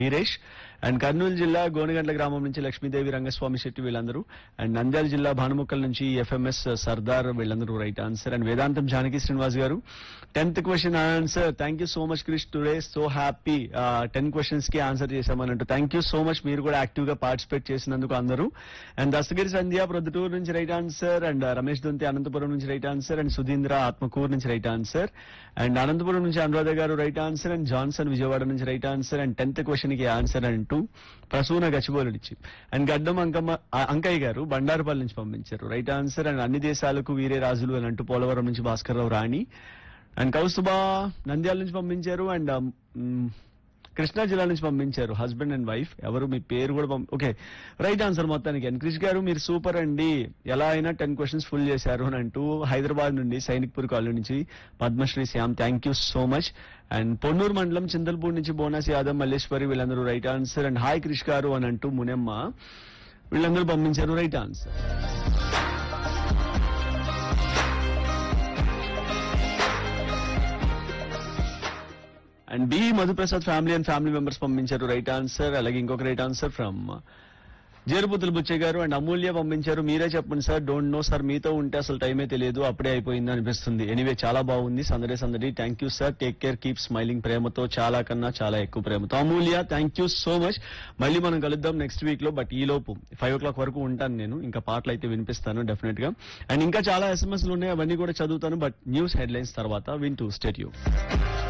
Veeresh and Kurnool జిల్లా గోనగండ్ల గ్రామం నుంచి లక్ష్మీదేవి రంగస్వామి శెట్టి వీళ్ళందరూ అండ్ నంద్యాల జిల్లా భానుముక్కల నుంచి ఎఫ్ఎంఎస్ సర్దార్ వీళ్ళందరూ రైట్ ఆన్సర్ అండ్ వేదాంతం Janaki Srinivas garu tenth question answer thank you so much Krish today so happy ten questions కి ఆన్సర్ చేశామన్నట్టు థ్యాంక్ యూ సో మచ్ మీరు కూడా యాక్టివ్ గా పార్టిసిపేట్ చేసినందుకు అందరూ అండ్ దస్తగిరి సంధ్య ప్రొద్దుటూరు నుంచి right answer and Ramesh Donthi Anantapur నుంచి right answer and Sudheendra Atmakur నుంచి రైట్ ఆన్సర్ అండ్ అనంతపురం నుంచి Anuradha garu right answer and Johnson Vijayawada నుంచి right answer and tenth question కి ఆన్సర్ అంటూ ప్రసూన గచ్చిబోలు ఇచ్చి అండ్ గడ్డం అంకమ్మ ఆ, అంకయ్య గారు బండారుపల్లి నుంచి పంపించారు రైట్ ఆన్సర్ అండ్ అన్ని దేశాలకు వీరే రాజులు అని అంటూ పోలవరం నుంచి భాస్కర్ రావు రాణి అండ్ కౌస్తుబా నంద్యాల నుంచి పంపించారు అండ్ మ్, కృష్ణా జిల్లా నుంచి పంపించారు హస్బెండ్ అండ్ వైఫ్ ఎవరు మీ పేరు కూడా పంప ఓకే రైట్ ఆన్సర్ మొత్తానికి అండ్ క్రిష్ గారు మీరు సూపర్ అండి ఎలా అయినా టెన్ క్వశ్చన్స్ ఫుల్ చేశారు అని అంటూ హైదరాబాద్ నుండి సైనిక్పూర్ కాలనీ నుంచి Padmasri Shyam thank you so much and Ponnur మండలం చింతల్పూర్ నుంచి బోనస్ యాదవ్ మల్లేశ్వరి వీళ్ళందరూ right answer and hi Krish garu అని అంటూ మునెమ్మ వీళ్ళందరూ పంపించారు right answer and B Madhuprasad family and family members పంపించారు రైట్ ఆన్సర్ అలాగే ఇంకొక రైట్ ఆన్సర్ ఫ్రమ్ జేరుపుతులు బుచ్చే గారు అండ్ అమూల్య పంపించారు మీరే చెప్పండి సార్ డోంట్ నో సార్ మీతో ఉంటే అసలు టైమే తెలియదు అప్పుడే అయిపోయింది అనిపిస్తుంది ఎనీవే చాలా బాగుంది సందడే సందడి thank you sir take care keep smiling ప్రేమతో చాలా కన్నా చాలా ఎక్కువ ప్రేమతో Amulya thank you so much మళ్ళీ మనం కలుద్దాం నెక్స్ట్ వీక్ లో బట్ ఈ లోపు ఫైవ్ ఓ క్లాక్ వరకు ఉంటాను నేను ఇంకా పాటలు అయితే వినిపిస్తాను డెఫినెట్ గా అండ్ ఇంకా చాలా ఎస్ఎంఎస్లు ఉన్నాయి అవన్నీ కూడా చదువుతాను బట్ న్యూస్ హెడ్లైన్స్ తర్వాత వింటూ స్టేట్ యూ